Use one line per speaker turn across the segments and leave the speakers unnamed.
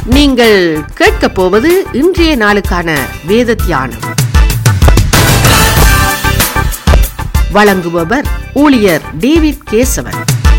நீங்கள் கேட்கப் போவது இன்றைய நாளுக்கான வேத தியானம் வழங்குபவர் ஊழியர் டேவிட் கேசவன்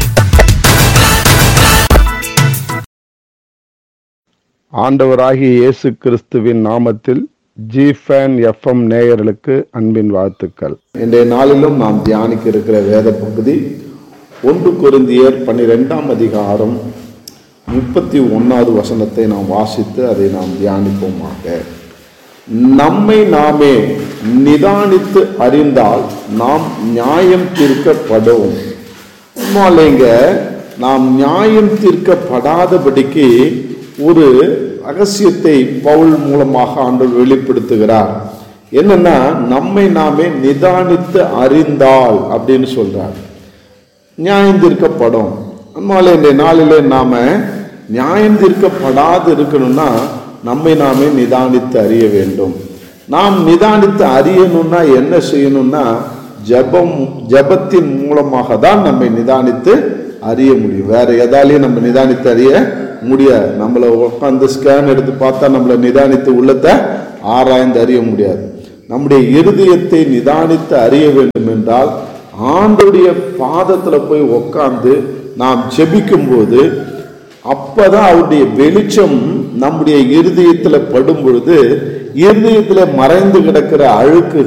ஆண்டவராகிய இயேசு கிறிஸ்துவின் நாமத்தில் ஜிஃபேன் எஃப்எம் நேயர்களுக்கு அன்பின் வாழ்த்துக்கள்
இன்றைய நாளிலும் நாம் தியானிக்க இருக்கிற வேத பகுதி ஒன்று கொரிந்தியர் பன்னிரெண்டாம் அதிகாரம் முப்பத்தி ஒன்னாவது வசனத்தை நாம் வாசித்து அதை நாம் தியானிப்போமாக நம்மை நாமே நிதானித்து அறிந்தால் நாம் நியாயம் தீர்க்கப்படும் உண்மையிலேங்க நாம் நியாயம் தீர்க்கப்படாதபடிக்கு ஒரு ரகசியத்தை பவுல் மூலமாக ஆண்டவர் வெளிப்படுத்துகிறார் என்னன்னா நம்மை நாமே நிதானித்து அறிந்தால் அப்படின்னு சொல்றார் நியாயம் தீர்க்கப்படும் நம்மால இந்த நாளிலே நாம நியாயம் தீர்க்கப்படாது இருக்கணும்னா நம்மை நாமே நிதானித்து அறிய வேண்டும் நாம் நிதானித்து அறியணும்னா என்ன செய்யணும்னா ஜபம் ஜபத்தின் மூலமாக தான் நம்மை நிதானித்து அறிய முடியும் வேற எதாலையும் நம்ம நிதானித்து அறிய முடியாது நம்மளை உட்காந்து ஸ்கேன் எடுத்து பார்த்தா நம்மளை நிதானித்து உள்ளத்தை ஆராய்ந்து அறிய முடியாது நம்முடைய இருதயத்தை நிதானித்து அறிய வேண்டும் என்றால் ஆண்டுடைய பாதத்துல போய் உட்கார்ந்து நாம் ஜெபிக்கும் போது அப்பதான் அவருடைய வெளிச்சம் நம்முடைய இருதயத்துல படும் பொழுது இருதயத்துல மறைந்து கிடக்கிற அழுக்கு